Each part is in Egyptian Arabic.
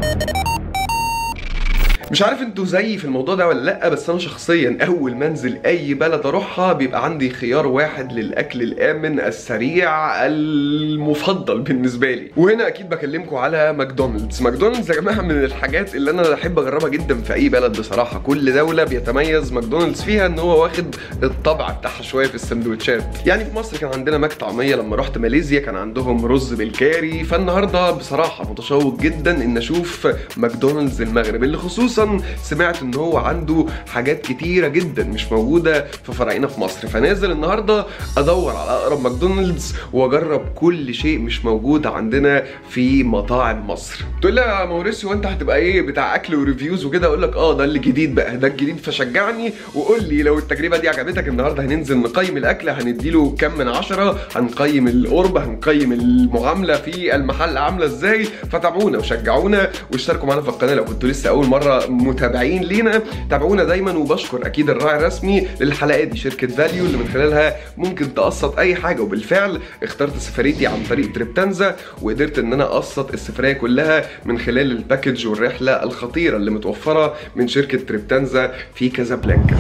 مش عارف انتوا زيي في الموضوع ده ولا لا بس انا شخصيا اول ما انزل اي بلد اروحها بيبقى عندي خيار واحد للاكل الامن السريع المفضل بالنسبه لي وهنا اكيد بكلمكم على ماكدونالدز ماكدونالدز يا جماعه من الحاجات اللي انا بحب اجربها جدا في اي بلد بصراحه كل دوله بيتميز ماكدونالدز فيها ان هو واخد الطبع بتاعها شويه في السندوتشات يعني في مصر كان عندنا ماك طعميه لما رحت ماليزيا كان عندهم رز بالكاري فالنهارده بصراحه متشوق جدا ان اشوف ماكدونالدز المغرب اللي خصوصا سمعت ان هو عنده حاجات كتيره جدا مش موجوده في فرعنا في مصر فنازل النهارده ادور على اقرب ماكدونالدز واجرب كل شيء مش موجود عندنا في مطاعم مصر تقول لي يا موريسيو وانت هتبقى ايه بتاع اكل وريفيوز وكده اقول لك اه ده اللي جديد بقى ده الجديد فشجعني وقول لي لو التجربه دي عجبتك النهارده هننزل نقيم الاكل هنديله كام من عشرة هنقيم القرب هنقيم المعامله في المحل عامله ازاي فتابعونا وشجعونا واشتركوا معانا في القناه لو كنتوا لسه اول مره متابعين لينا تابعونا دايما وبشكر اكيد الراعي الرسمي للحلقه دي شركه فاليو اللي من خلالها ممكن تقسط اي حاجه وبالفعل اخترت سفريتي عن طريق تريبتانزا وقدرت ان انا اقسط السفريه كلها من خلال الباكج والرحله الخطيره اللي متوفره من شركه تريبتانزا في كازابلانكا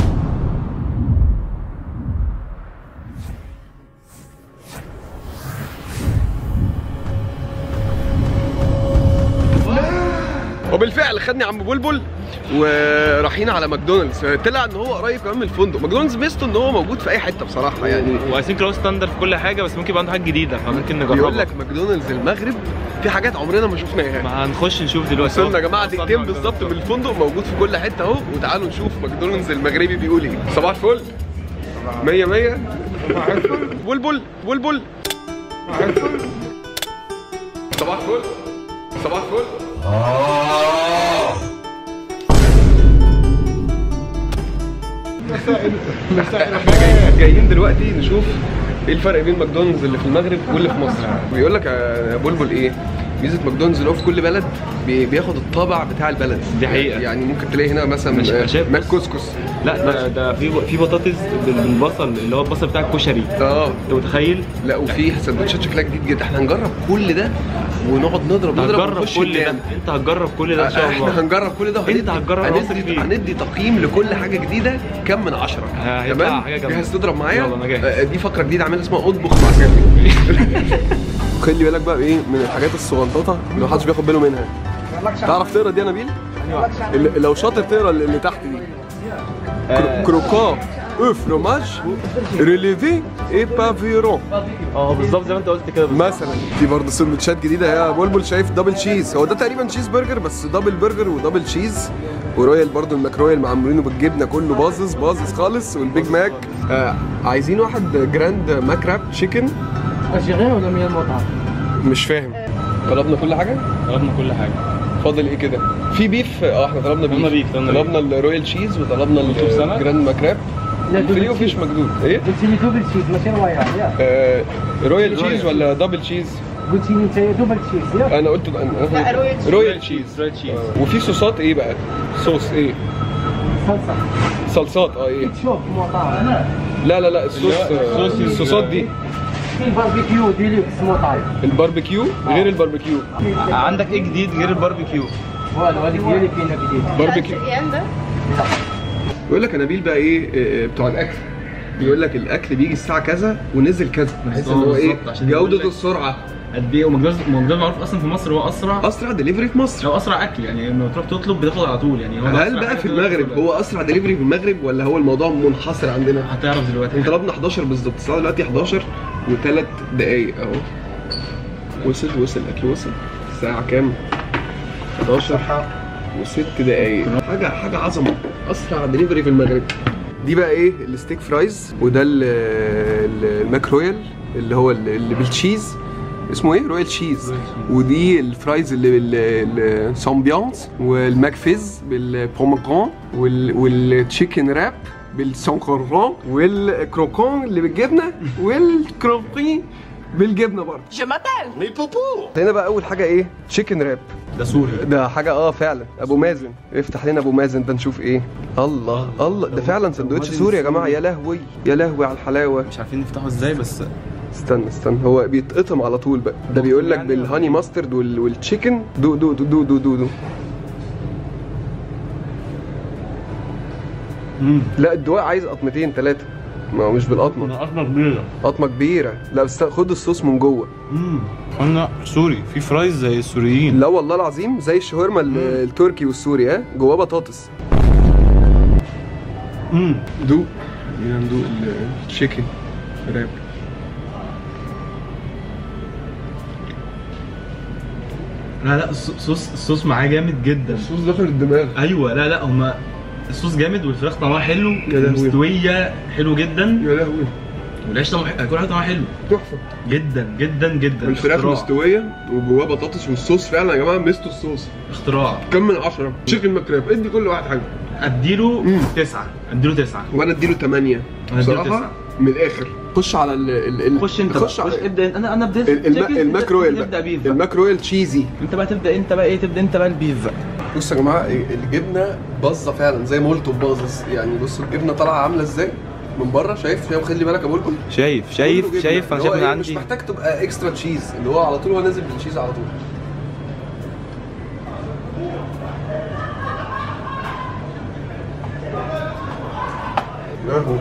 وبالفعل خدني عم بلبل ورايحين على ماكدونالدز طلع ان هو قريب كمان من الفندق ماكدونالدز ميزته ان هو موجود في اي حته بصراحه يعني وعايزين كلاود ستاندر في كل حاجه بس ممكن يبقى عنده حاجه جديده فممكن بيقول نجربها لك ماكدونالدز المغرب في حاجات عمرنا ما شفناها ما هنخش نشوف دلوقتي وصلنا يا جماعه أصلاً دقيقتين ماكدونالدز. بالظبط من الفندق موجود في كل حته اهو وتعالوا نشوف ماكدونالدز المغربي بيقول ايه صباح الفل 100 100 بلبل بلبل صباح الفل صباح الفل جايين- جايين دلوقتي نشوف ايه الفرق بين ماكدونالدز اللي في المغرب واللي في مصر بيقول لك يا بلبل ايه ميزه ماكدونالدز اللي هو في كل بلد بي- بياخد الطابع بتاع البلد دي حقيقة. يعني ممكن تلاقي هنا مثلا مش- آه، شايف ماك بص. كسكس لا ده ده في في بطاطس بالبصل اللي هو البصل بتاع الكشري اه انت متخيل لا وفي سندوتشات شكلها جديد جدا احنا هنجرب كل ده ونقعد نضرب نضرب هتجرب ونخش كل ده ننام. انت هتجرب كل ده ان شاء احنا الله هنجرب كل ده انت هتجرب نفسك هندي, فيه. هندي تقييم لكل حاجه جديده كام من عشرة ه- هيطلع تمام حاجة جامدة. جاهز تضرب معايا يلا، أنا جاهز. آه، دي فقره جديده عاملها اسمها اطبخ مع سامي خلي بالك بقى ايه من الحاجات الصغنططه اللي محدش بياخد باله منها تعرف تقرا دي يا نبيل اللي- لو شاطر تقرا اللي اللي تحت دي كرو- كروكان او فروماج ريليفي اي بافيرون اه بالظبط زي ما انت قلت كده بالظبط. مثلا في برضه سندوتشات جديده يا بلبل شايف دبل تشيز هو ده تقريبا تشيز برجر بس دبل برجر ودبل تشيز ورويال برضه الماك رويال معمولينه بالجبنه كله باظظ باظظ خالص والبيج ماك آه عايزين واحد جراند ماك راب تشيكن غير ولا من المطعم؟ مش فاهم طلبنا كل حاجه طلبنا كل حاجه فاضل ايه كده في بيف اه احنا طلبنا بيف طلبنا بيف، طلبنا بيف. طلبنا الرويال تشيز وطلبنا مكتوب سنة؟ الجراند ماك راب لا في دوبل فيش تشيز مجدود ايه قلت لي دوبل تشيز ماشي رواية يا آه رويال تشيز رويال. ولا دبل تشيز قلت لي انت دوبل تشيز يا انا قلت أنا رويال تشيز. رويال تشيز رويال تشيز وفي صوصات ايه بقى صوص ايه صلصة صلصات اه ايه تشوف مطعم لا لا لا الصوص الصوص ال- الصوصات دي في الباربيكيو ديليكس مطعم الباربيكيو غير الباربيكيو عندك ايه جديد غير الباربيكيو هذا هذيك هي اللي فينا جديد باربيكيو ايام ده يقول لك يا نبيل بقى ايه إيه، بتوع الاكل بيقول لك الاكل بيجي الساعه كذا ونزل كذا بحيث ان هو ايه بالظبط، عشان يقول جوده لك- السرعه قد ايه وماكدونالدز ماكدونالدز معروف اصلا في مصر هو اسرع اسرع دليفري في مصر هو اسرع اكل يعني لما تروح تطلب بتاخد على طول يعني هو ده هل أسرع بقى حاجة في تقدر المغرب تاخدها. هو اسرع دليفري في المغرب ولا هو الموضوع منحصر عندنا هتعرف دلوقتي احنا طلبنا 11 بالظبط الساعه دلوقتي 11 وثلاث دقايق اهو وصل وصل الاكل وصل الساعه كام 11 وست دقايق حاجه حاجه عظمه اسرع دليفري في المغرب دي بقى ايه الستيك فرايز وده ال- ال- الماك رويال اللي هو ال- اللي بالتشيز اسمه ايه رويال تشيز ودي الفرايز اللي بالسامبيانس والماك فيز بالبومغران وال- والتشيكن راب بالسانكورون والكروكون اللي بالجبنه والكروكي بالجبنه برضه Je m'appelle هنا بقى اول حاجه ايه تشيكن راب ده سوري ده حاجه اه فعلا ابو مازن افتح لنا ابو مازن ده نشوف ايه الله الله ده فعلا سندوتش سوري يا جماعه يا لهوي يا لهوي على الحلاوه مش عارفين نفتحه ازاي بس استنى استنى هو بيتقطم على طول بقى ده بيقول لك بالهاني ماسترد وال... والتشيكن دو دو دو دو دو دو, دو. امم لا الدواء عايز قطمتين ثلاثه ما هو مش بالقطمه انا اصلا كبيره قطمه كبيره لا بس خد الصوص من جوه امم انا سوري في فرايز زي السوريين لا والله العظيم زي الشاورما ال- التركي والسوري ها جواه بطاطس امم دوق خلينا ندوق التشيكن راب لا لا الص- الصوص الصوص معاه جامد جدا الصوص داخل الدماغ ايوه لا لا هما الصوص جامد والفراخ طعمها حلو يا لهوي. مستويه حلو جدا يا لهوي والعيش طعمه حلو كل حاجه طعمها حلو تحفه جدا جدا جدا الفراخ اختراع. مستويه وجواه بطاطس والصوص فعلا يا جماعه مستو الصوص اختراع كم من عشرة تشيكن ماكريب ادي كل واحد حاجه اديله مم. تسعة اديله تسعة وانا اديله 8 أنا أديله بصراحه تسعة. من الاخر خش على ال ال ال خش انت خش بقى. على خش ابدا انا انا بديت ال- الم- chicken، الماك رويال تبدا بقى بيف بقى. الماك رويال تشيزي انت بقى تبدا انت بقى ايه تبدا انت بقى البيف بقى بصوا يا جماعه الجبنه باظه فعلا زي ما قلتوا باظظ يعني بصوا الجبنه طالعه عامله ازاي من بره شايف شايف خلي بالك اقول لكم شايف كله شايف جبنة. شايف انا اللي هو شايف من إيه، مش عندي محتاج تبقى اكسترا تشيز اللي هو على طول هو نازل بالتشيز على طول ياهو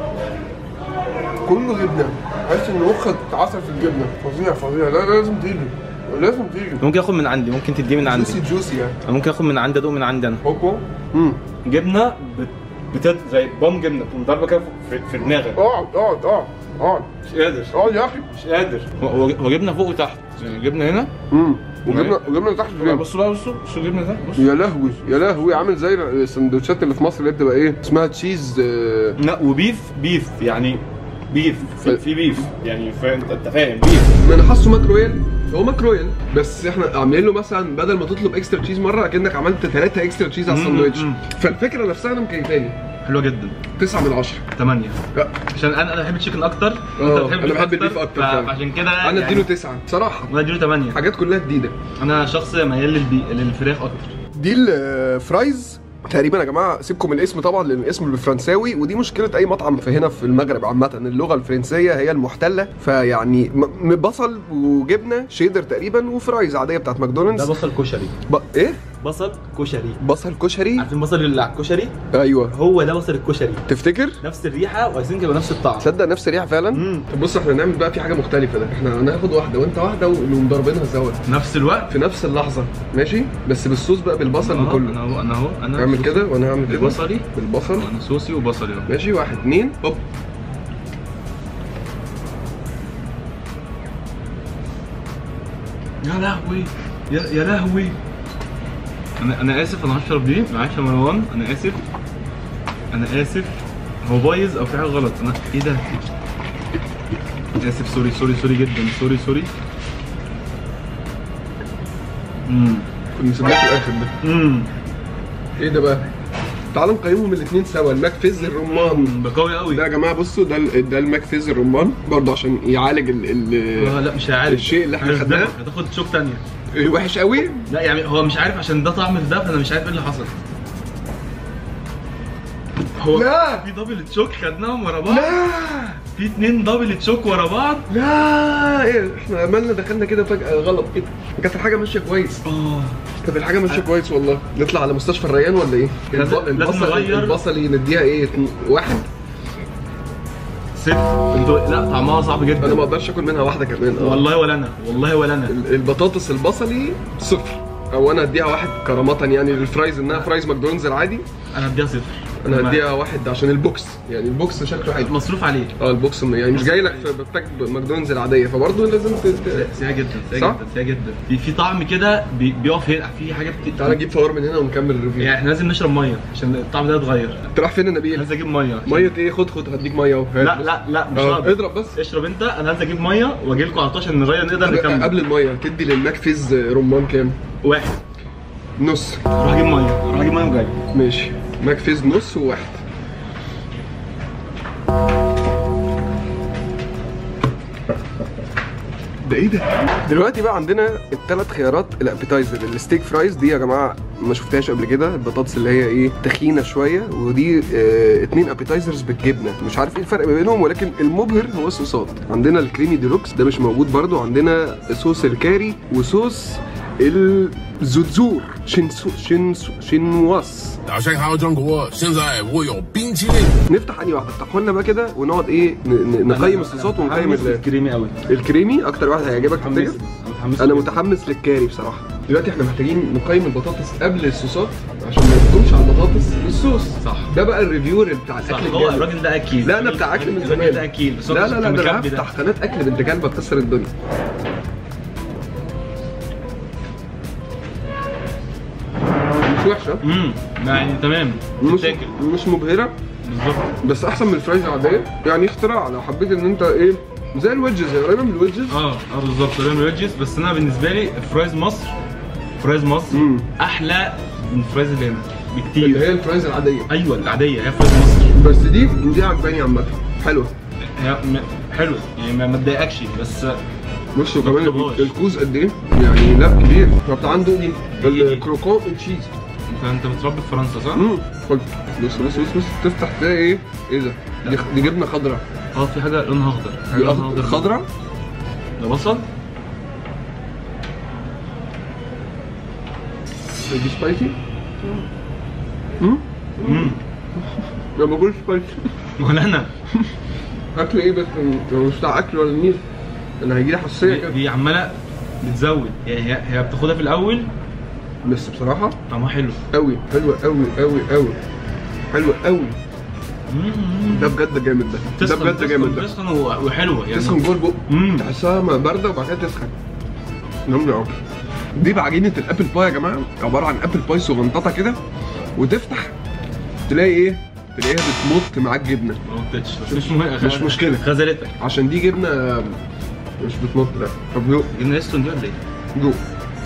كله جبنه حاسس ان مخك اتعصر في الجبنه فظيع فظيع لا لا، لازم تيجي لازم تيجي ممكن اخد من عندي ممكن تديه من عندي جوسي جوسي يعني انا ممكن اخد من عندي ادوق من عندي انا هوبا امم جبنه بت... بتد زي بام جبنه تقوم ضاربه كده في, في دماغك اقعد اقعد اقعد اقعد مش قادر اقعد يا اخي مش قادر هو- هو هو جبنه فوق وتحت يعني جبنه هنا امم وجبنه وجبنه تحت فين بصوا بقى بصوا بصوا الجبنه ده بص يا لهوي يا لهوي عامل زي السندوتشات اللي في مصر اللي بتبقى ايه اسمها تشيز آه، لا وبيف بيف يعني بيف في, في بيف يعني فا- انت انت فاهم بيف ما انا حاسه ماك رويال هو ماك رويال بس احنا عاملين له مثلا بدل ما تطلب اكسترا تشيز مره اكنك عملت ثلاثه اكسترا تشيز على مم، الساندوتش مم. فالفكره نفسها انا مكيفاني حلوه جدا 9 من 10 8 لا عشان انا انا بحب التشيكن اكتر اه، انا بحب البيف اكتر ف- فعلا. فعشان كده انا اديله 9 بصراحه انا اديله 8 حاجات كلها جديده انا شخص ميال للبي... للفراخ اكتر دي الفرايز تقريبا يا جماعه سيبكم من الاسم طبعا لان الاسم بالفرنساوي ودي مشكله اي مطعم في هنا في المغرب عامه اللغه الفرنسيه هي المحتله فيعني م- م- بصل وجبنه شيدر تقريبا وفرايز عاديه بتاعت ده ماكدونالدز بصل كشري ب... ايه بصل كشري بصل كشري عارفين بصل اللي على الكشري ايوه هو ده بصل الكشري تفتكر نفس الريحه وعايزين يبقى نفس الطعم تصدق نفس الريحه فعلا امم طب بص احنا نعمل بقى في حاجه مختلفه ده احنا هناخد واحده وانت واحده ونقوم ضاربينها سوا نفس الوقت في نفس اللحظه ماشي بس بالصوص بقى بالبصل أهو، بكله انا اهو انا اهو انا اعمل صوصي كده وانا هعمل كده بالبصلي بالبصل انا صوصي وبصلي اهو ماشي واحد اتنين هوب يا لهوي يا, يا لهوي انا انا اسف انا هشرب دي معلش يا مروان انا اسف انا اسف هو بايظ او في حاجه غلط انا ايه ده اسف سوري سوري سوري جدا سوري سوري امم كنا سيبناه في الاخر ده امم ايه ده بقى تعالوا نقيمهم الاثنين سوا الماك فيز الرمان ده قوي قوي ده يا جماعه بصوا ده ال- ده الماك فيز الرمان برضه عشان يعالج ال آه ال لا مش هيعالج الشيء اللي احنا هيصدمك، خدناه. هتاخد شوك تانية وحش قوي لا يعني هو مش عارف عشان ده طعم في ده فانا مش عارف ايه اللي حصل هو لا. في دبل تشوك خدناهم ورا بعض لا في اتنين دبل تشوك ورا بعض لا ايه احنا عملنا دخلنا كده فجاه غلط كده كانت الحاجه ماشيه كويس اه كانت الحاجه ماشيه كويس والله نطلع على مستشفى الريان ولا ايه لازم- الب- لازم البصل نغير. البصلي نديها ايه اتنين- واحد صفر انتوا لا طعمها صعب انا ما جدا اقدرش اكل منها واحده كمان اه والله ولا انا والله ولا انا ال- البطاطس البصلي صفر او انا اديها واحد كرامه يعني للفرايز انها فرايز ماكدونالدز العادي انا هديها صفر انا تمام. هديها واحد عشان البوكس يعني البوكس شكله حلو مصروف عليه اه البوكس م- يعني مش جاي لك في بتاك ماكدونالدز العاديه فبرضه لازم ت... ت- سيئة جدا سيئة صح؟ جدا سيئة جدا في في طعم كده بي- بيقف هنا في حاجه بت... تعالى نجيب فوار من هنا ونكمل الريفيو يعني احنا لازم نشرب ميه عشان الطعم ده يتغير انت رايح فين يا نبيل؟ عايز اجيب ميه عشان- ميه ايه خد خد هديك ميه اهو هات. لا لا لا مش اه هقدر اضرب بس اشرب انت انا عايز اجيب ميه واجي لكم على طول عشان نغير نقدر نكمل قبل الميه تدي للماك فيز رمان كام؟ واحد نص روح اجيب ميه روح اجيب ميه وجاي ماشي ماك فيز نص وواحد ده ايه ده؟ دلوقتي بقى عندنا الثلاث خيارات الابيتايزر الستيك فرايز دي يا جماعه ما شفتهاش قبل كده البطاطس اللي هي ايه تخينه شويه ودي اه اتنين ابيتايزرز بالجبنه مش عارف ايه الفرق ما بينهم ولكن المبهر هو الصوصات عندنا الكريمي ديلوكس ده مش موجود برضو عندنا صوص الكاري وصوص الزوتزور شينسو شينسو شينواس 打胜还有中国，现在我有冰淇淋。 نفتح انهي واحده افتحوا لنا بقى كده ونقعد ايه ن- ن- نقيم الصوصات ونقيم ال- الكريمي قوي الكريمي اكتر واحد هيعجبك تفتكر متحمس متحمس انا متحمس للكاري بصراحه دلوقتي احنا محتاجين نقيم البطاطس قبل الصوصات عشان ما نحكمش على البطاطس بالصوص صح. ده بقى الريفيور بتاع صح الاكل هو الجامد الراجل ده اكيد لا انا بتاع اكل من زمان الراجل ده اكيد بس هو لا لا لا كان ده انا مخبي هفتح قناه اكل بنت كلبه تكسر الدنيا مش وحشه امم يعني تمام مش تتاكل مش مبهره بالظبط بس احسن من الفرايز العاديه يعني اختراع لو حبيت ان انت ايه زي الويدجز هي قريبه من الويدجز اه اه بالظبط ريم ريدجز بس انا بالنسبه لي فرايز مصر فرايز مصر مم. احلى من فرايز اللي هنا اللي بكتير هي الفرايز العاديه ايوه العاديه هي فرايز مصر بس دي دي عجباني عامه حلوه هي م- حلوه يعني ما ما تضايقكش بس بص وكمان مكتبهاش. الكوز قد ايه يعني لا كبير طب تعال ندوق دي الكروكون تشيز انت انت متربي في فرنسا صح؟ امم خد بص بص بص بص تفتح تلاقي ايه ايه ده دي, دي جبنه خضراء اه في حاجه لونها اخضر حاجة دي لونها أخ- خضراء ده بصل دي سبايسي امم امم انا ما باكلش سبايسي ولا انا اكل ايه بس أنا مش بتاع اكل ولا نيل انا هيجي لي حساسيه دي- كده دي عماله بتزود يعني هي هي بتاخدها في الاول بس بصراحه طعمها حلو قوي حلوه قوي قوي قوي حلوه قوي مم. ده بجد جامد ده ده تسخن بجد جامد ده تسخن و- وحلوه يعني تسخن جوه البق مم. تحسها ما بارده وبعد كده تسخن جامده قوي دي بعجينه الابل باي يا جماعه عباره عن ابل باي صغنططه كده وتفتح تلاقي ايه تلاقيها بتمط معاك جبنه ما قلتش بس مش مهم مش مشكلة. خذلتك عشان دي جبنه مش بتمط لا طب دوق جبنا استون دي ولا ايه؟ دوق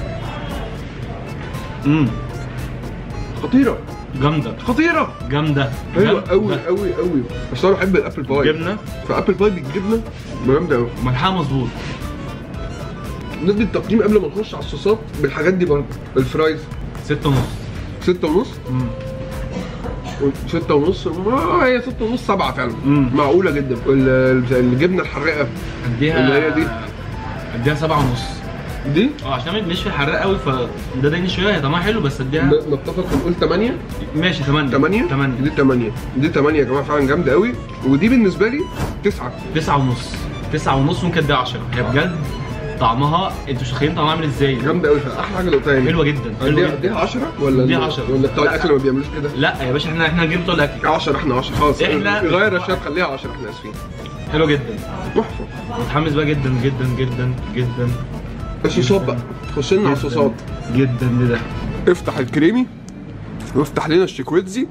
امم خطيره جامده خطيره جامده حلوه جامدة. قوي قوي قوي بس انا بحب الابل باي جبنه فابل باي بالجبنه جامده قوي ملحها مظبوط ندي التقييم قبل ما نخش على الصوصات بالحاجات دي برضه الفرايز ستة ونص ستة ونص امم ستة ونص آه هي ستة ونص سبعة فعلا مم. معقولة جدا وال- الجبنة الحراقة اديها اللي هي دي. اديها سبعة ونص دي اه عشان مش في حراق قوي فده ضايقني شويه هي طعمها حلو بس اديها ن- نتفق ونقول 8 ماشي 8 8 8 دي 8 دي 8 يا جماعة فعلا جامدة قوي ودي بالنسبة لي 9 9 ونص 9 ونص ممكن اديها 10 هي بجد طعمها انتوا مش متخيلين طعمها عامل ازاي جامدة قوي احلى حاجة دقتها هنا حلوه جدا حلوه اديها جدا اديها 10 ولا اديها 10. ولا بتوع لا. الاكل ما بيعملوش كده لا يا باشا احنا احنا هنجيب بتوع الاكل 10 احنا 10 خلاص إحنا- غير الشاب خليها 10 احنا اسفين حلوه جدا تحفة متحمس بقى جدا جدا جدا جدا الصوصات بقى خش لنا على الصوصات جدا لده افتح الكريمي وافتح لنا الشيكويتزي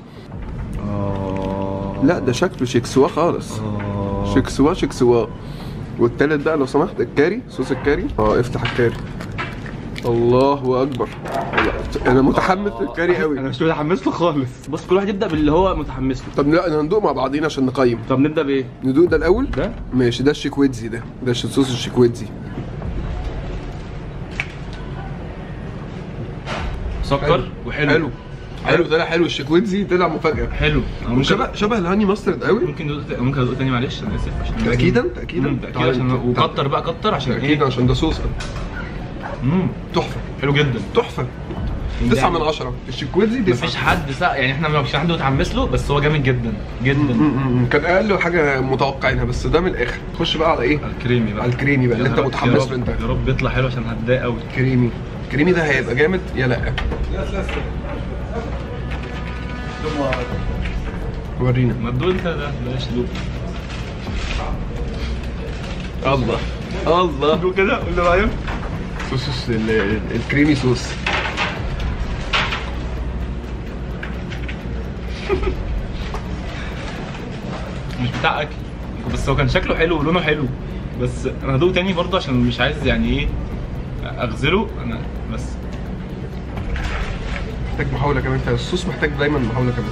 لا ده شكله شيكسوا خالص شيكسوا شيكسوا والتالت بقى لو سمحت الكاري صوص الكاري اه افتح الكاري الله اكبر انا متحمس للكاري قوي انا مش متحمس له خالص بص كل واحد يبدا باللي هو متحمس له طب لا هندوق مع بعضينا عشان نقيم طب نبدا بايه ندوق ده الاول ده ماشي ده الشيكويتزي ده ده الش- صوص الشيكويتزي سكر وحلو حلو حلو طلع حلو الشيكويتزي طلع مفاجاه حلو أنا ممكن شبه شبه الهاني ماسترد قوي ممكن ندوق ممكن ادوق تاني معلش انا اسف عشان تاكيدا تاكيدا مم، تاكيد عشان وكتر بقى كتر عشان تاكيدا ايه عشان ده صوص امم تحفه حلو جدا تحفه تسعة من عشرة الشيكويتزي تسعة مفيش حد سا... يعني احنا ما فيش حد متحمس له بس هو جامد جدا جدا م- م- كان اقل حاجه متوقعينها بس ده من الاخر خش بقى على ايه الكريمي بقى على الكريمي بقى اللي انت يا رب- متحمس يا له رب- انت يا رب يطلع حلو عشان هتضايق قوي كريمي كريمي ده هيبقى جامد يا لا ورينا ما تدوق انت ده بلاش دوق الله الله دوق كده قول له رايك صوص ال- ال- الكريمي صوص مش بتاع اكل بس هو كان شكله حلو ولونه حلو بس انا هدوق تاني برضه عشان مش عايز يعني ايه اغزله انا بس محتاج محاوله كمان الصوص محتاج دايما محاوله كمان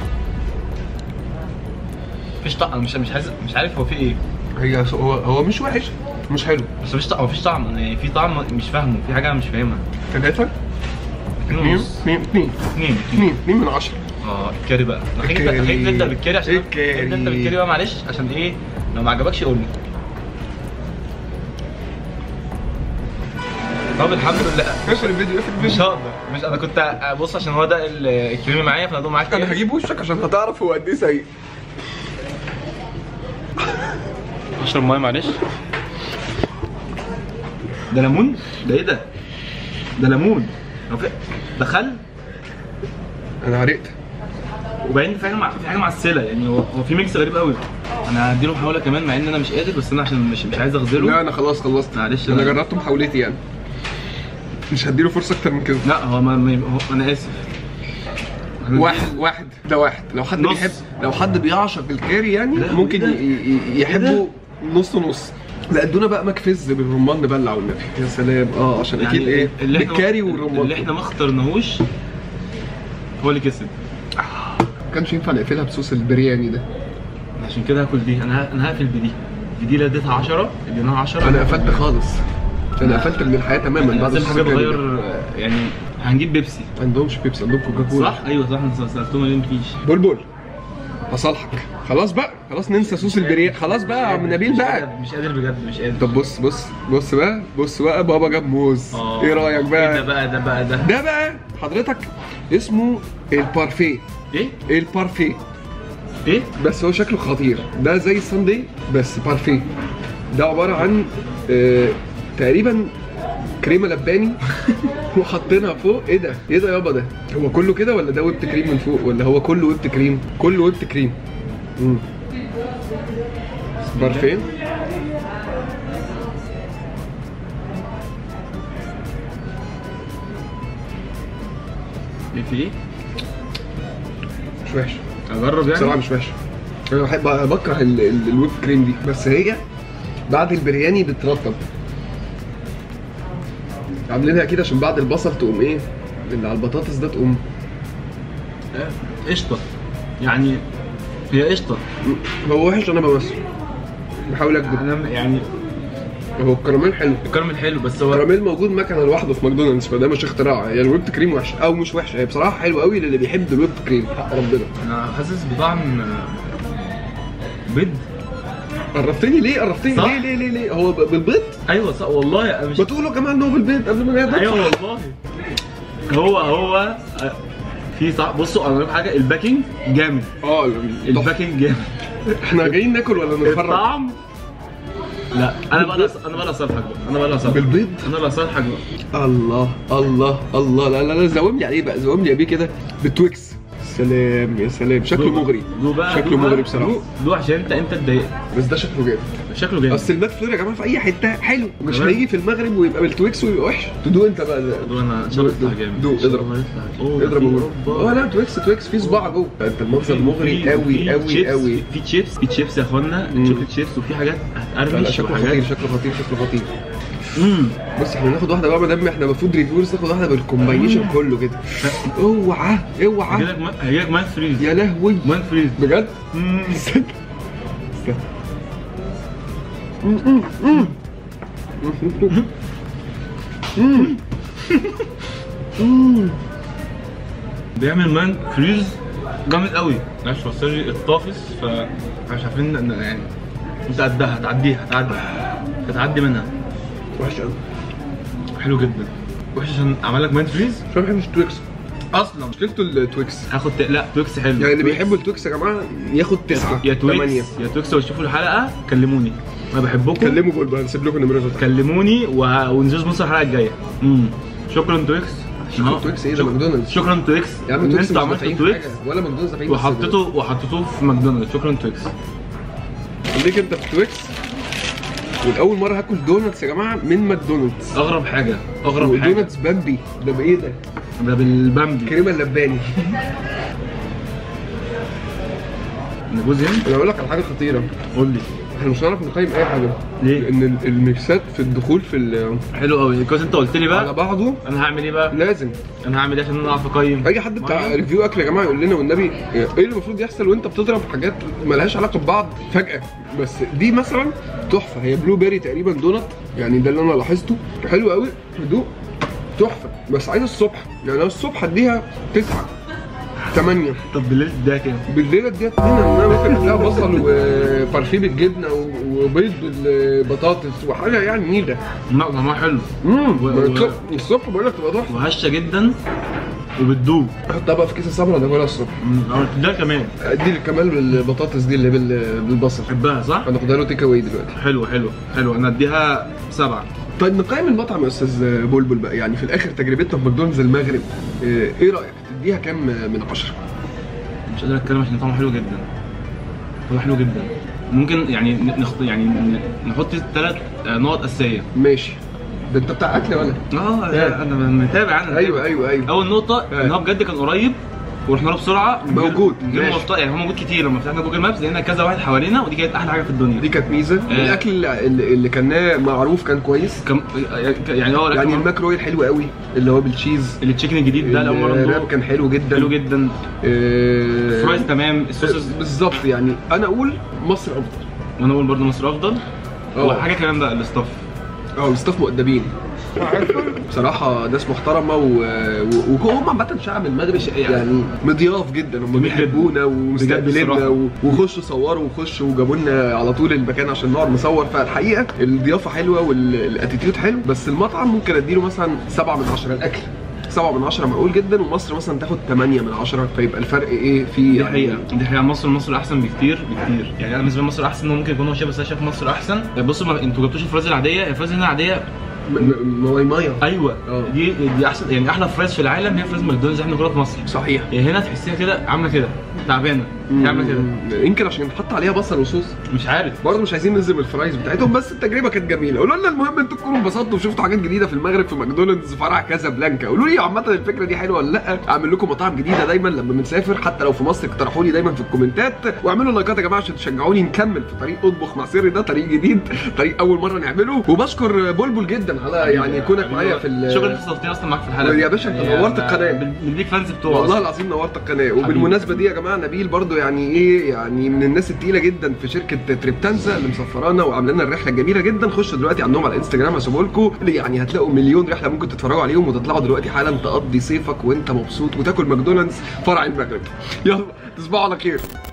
مفيش طعم مش مش عايز مش عارف هو في ايه هي هو هو مش وحش مش حلو بس مفيش طعم مفيش طعم أنا يعني في طعم مش فاهمه في حاجه انا مش فاهمها ثلاثة اتنين اثنين ونص اثنين اثنين اتنين اثنين اثنين من عشرة اه الكاري بقى خليك الكاري. خليك نبدا بالكاري عشان الكاري. نبدا بالكاري بقى معلش عشان ايه لو ما عجبكش قول لي طب الحمد لله اقفل الفيديو اقفل مش الفيديو هقدر مش انا كنت بص عشان هو ده ال- الكريم معايا فانا هدوم معاك انا هجيب وشك عشان هتعرف هو قد ايه سيء اشرب ميه معلش ده ليمون ده ايه ده ده ليمون هو في- ده خل انا عرقت وبعدين في حاجه مع... في حاجه معسله يعني هو هو في ميكس غريب قوي انا هديله محاوله كمان مع ان انا مش قادر بس انا عشان مش مش عايز لا اغزله انا خلاص خلصت معلش انا أنا- جربت محاولتي يعني مش هديله فرصه اكتر من كده لا هو ما... ما... هو انا اسف واحد واحد ده واحد لو حد نص. بيحب لو حد بيعشق الكاري يعني لا، ممكن إيه ي... ده؟ ي... يحبه نص ونص لا ادونا بقى مكفز بالرمان نبلع والنبي يا سلام اه عشان اكيد ايه اللي احنا بالكاري اللي والرمان احنا ما اخترناهوش هو اللي كسب ما كانش ينفع نقفلها بصوص البرياني ده عشان كده هاكل دي انا ه- انا هقفل بدي دي اللي اديتها 10 اديناها 10 انا قفلت خالص انا قفلت من الحياه تماما بعد لازم الصوص حاجه البرياني ده. تغير يعني هنجيب بيبسي ما عندهمش بيبسي عندهم كوكا كولا صح ايوه صح انت سالتهم ليه مفيش بلبل هصالحك خلاص بقى خلاص ننسى صوص البرياني خلاص بقى يا عم نبيل مش بقى قادر- مش قادر بجد مش قادر طب بص بص بص بقى بص بقى بابا جاب موز آه. ايه رايك ايه ده بقى بقى ده بقى ده ده بقى حضرتك اسمه البارفيه ايه البارفيه ايه بس هو شكله خطير ده زي الساندي بس بارفيه ده عباره عن آه تقريبا كريمه لباني وحاطينها فوق ايه ده ايه ده يابا ده هو كله كده ولا ده ويبت كريم من فوق ولا هو كله ويبت كريم كله ويبت كريم مم. بارفيه ايه في ايه مش وحش اجرب بصراحه يعني مش وحش انا بحب بكره ال- ال- الويب كريم دي بس هي بعد البرياني بترطب عاملينها كده عشان بعد البصل تقوم ايه اللي على البطاطس ده تقوم آه، قشطه يعني هي قشطه هو وحش انا بمثل بحاول اكذب انا يعني هو الكراميل حلو الكراميل حلو بس هو الكراميل موجود مكنه لوحده في ماكدونالدز فده مش اختراع هي الويب كريم وحش او مش وحشه هي بصراحه حلوه قوي للي بيحب الويب كريم حق ربنا انا حاسس بطعم آه، بيض قرفتني ليه قرفتني صح؟ ليه ليه ليه ليه هو ب- بالبيض ايوه صح والله انا مش ما تقولوا يا جماعه ان هو بالبيض قبل ما نقدر ايوه والله هو هو آه، في صح بصوا انا أقول لكم حاجه الباكينج جامد اه تحفة. الباكينج جامد احنا جايين ناكل ولا نتفرج الطعم لا انا بقى انا بقى اصالحك بقى انا بقى اصالحك بالبيض انا اللي اصالحك بقى الله الله الله لا لا لا زوم لي عليه بقى زوم لي بيه كده بتويكس سلام يا سلام شكله دوق بقى. مغري دوق بقى شكله دوق بقى. مغري بصراحه دوق- دوق عشان انت انت اتضايقت بس ده شكله جامد شكله جامد اصل الماك فلور يا جماعه في اي حته حلو مش تمام. هيجي في المغرب ويبقى بالتويكس ويبقى وحش تدوق انت بقى ده. دوق انا ان شاء الله دوق- يطلع جامد دوق، إن شاء اضرب. الله يطلع. أوه، اضرب في وقول أوروبا. اه لا تويكس تويكس في صباع جوه انت المنظر في- مغري في- قوي في قوي تشيبس- قوي في تشيبس في تشيبس يا اخوانا مم. شوكليت شيبس وفي حاجات لا لا هتقرمش شكله خطير وحاجات شكله خطير شكله خطير امم بص احنا ناخد واحده بقى ما دام احنا المفروض ريفيورز ناخد واحده بالكومباينيشن كله كده اوعى اوعى هيجيلك ما- هيجيلك مان فريز يا لهوي مان فريز بجد مم. استنى استنى بيعمل مان فريز جامد قوي معلش فسر لي الطافس فمش عارفين ان يعني انت قدها هتعديها هتعدي هتعدي منها وحش قوي حلو جدا وحش عشان عمل لك مان فريز مش ما بحبش التويكس اصلا مشكلته التويكس هاخد ت... لا تويكس حلو يعني اللي تويكس. بيحبوا التويكس يا جماعه ياخد تسعه يا تويكس ثمانيه يا تويكس لو تشوفوا الحلقه كلموني انا بحبكم كلموا جول بقى نسيب لكم نمرته كلموني و... ونزوز نص الحلقه الجايه امم شكرا تويكس شكرا تويكس ايه ده ماكدونالدز شكرا تويكس يا عم ان تويكس انتوا مش عملتوا دافعين تويكس حاجه ولا ماكدونالدز دافعين بس وحطيته وحطيتوه في ماكدونالدز شكرا تويكس خليك انت في تويكس والاول مره هاكل دونتس يا جماعه من ماكدونالدز اغرب حاجه اغرب حاجه ودونتس بامبي ده بايه ده؟ ده بالبامبي كريمه اللباني نجوز هنا انا اقول لك على حاجه خطيره قول لي احنا مش هنعرف نقيم اي حاجه ليه؟ لان ال- الميكسات في الدخول في ال- حلو قوي كويس انت قلت لي على بقى بعضه انا هعمل ايه بقى لازم انا هعمل ايه عشان انا اعرف اقيم اي حد بتاع معايا؟ ريفيو اكل يا جماعه يقول لنا والنبي ايه اللي المفروض يحصل وانت بتضرب حاجات ملهاش علاقه ببعض فجاه بس دي مثلا تحفه هي بلو بيري تقريبا دونت يعني ده اللي انا لاحظته حلو قوي هدوء تحفه بس عايز الصبح يعني انا الصبح اديها تسعه 8 طب بالليل تديها كام؟ بالليله دي اتنين ان انا ممكن اديها بصل وبارفيه بالجبنه و- وبيض بالبطاطس وحاجه يعني نيله لا طعمها حلو امم و- و- الصبح بقول لك تبقى تحفه وهشه جدا وبتدوب احطها بقى في كيس السمنه ولا باكلها الصبح أو تديها كمان ادي كمان بالبطاطس دي اللي بال- بالبصل بحبها صح؟ انا خدها له تيك اواي دلوقتي حلو حلو حلو انا اديها سبعة طيب نقيم المطعم يا استاذ بلبل بقى يعني في الاخر تجربتنا في ماكدونالدز المغرب آه، ايه رايك تديها كام من عشرة مش قادر اتكلم عشان طعمه حلو جدا طعمه حلو جدا ممكن يعني نخط يعني ن- نحط ثلاث نقط اساسيه ماشي ده انت بتاع اكل ولا اه انا متابع انا ايوه ايوه ايوه اول نقطه ان هو بجد كان قريب ورحنا له بسرعه من غير- موجود، من غير ماشي. مواصلات يعني هو موجود كتير لما فتحنا جوجل مابس لقينا كذا واحد حوالينا ودي كانت احلى حاجه في الدنيا دي كانت ميزه آه. الاكل اللي, اللي كان معروف كان كويس كم يعني اه يعني يعني الماك رويل حلو قوي اللي هو بالتشيز التشيكن الجديد ده اول مره الراب ندوقه. كان حلو جدا حلو جدا آه، فرايز تمام الصوص بالظبط يعني انا اقول مصر افضل وانا اقول برضه مصر افضل اه. وحاجه كمان بقى الاستاف اه الستاف مؤدبين بصراحة ناس محترمة و... و... وهم عامة شعب المغرب يعني مضياف جدا هم جميل بيحبونا ومستقبليننا بصراحة. و... وخشوا صوروا وخشوا وجابوا لنا على طول المكان عشان نقعد نصور فالحقيقة الضيافة حلوة والاتيتيود حلو بس المطعم ممكن اديله مثلا سبعة من عشرة الأكل سبعة من عشرة معقول جدا ومصر مثلا تاخد 8 من عشرة فيبقى الفرق ايه في دي يعني حقيقة دي حقيقة مصر مصر أحسن بكتير بكتير يعني أنا بالنسبة لي مصر أحسن إنه ممكن يكون هو شايف بس أنا شايف مصر أحسن بصوا ما أنتوا جبتوش الفرايز العادية الفرايز هنا العادية م- م- موايمايه أيوه اه. دي دي أحسن يعني أحلى فرايز في العالم هي فرايز ماكدونالدز إحنا بناكلها في مصر صحيح يعني هنا تحسيها كده عاملة كده تعبانة هي عاملة كده يمكن عشان يتحط عليها بصل وصوص مش عارف برضه مش عايزين ننزل الفرايز بتاعتهم بس التجربه كانت جميله قولوا لنا المهم انتوا تكونوا انبسطتوا وشفتوا حاجات جديده في المغرب في ماكدونالدز فرع كازابلانكا قولوا لي عامه الفكره دي حلوه ولا لا اعمل لكم مطاعم جديده دايما لما بنسافر حتى لو في مصر اقترحوا لي دايما في الكومنتات واعملوا لايكات يا جماعه عشان تشجعوني نكمل في طريق اطبخ مع سري ده طريق جديد طريق اول مره نعمله وبشكر بلبل جدا على يعني كونك معايا في ال- شكرا انك استضفتني اصلا معاك في الحلقه يا باشا، انت نورت القناة. بن- بنديك فانز بتوع والله أصلاً. العظيم نورت القناه وبالمناسبه دي يا جماعه نبيل برضو يعني ايه يعني من الناس التقيله جدا في شركه تريبتانزا اللي مسفرانا وعامله لنا الرحله الجميله جدا خشوا دلوقتي عندهم على الانستجرام هسيبه لكم يعني هتلاقوا مليون رحله ممكن تتفرجوا عليهم وتطلعوا دلوقتي حالا تقضي صيفك وانت مبسوط وتاكل ماكدونالدز فرع المغرب يلا تصبحوا على خير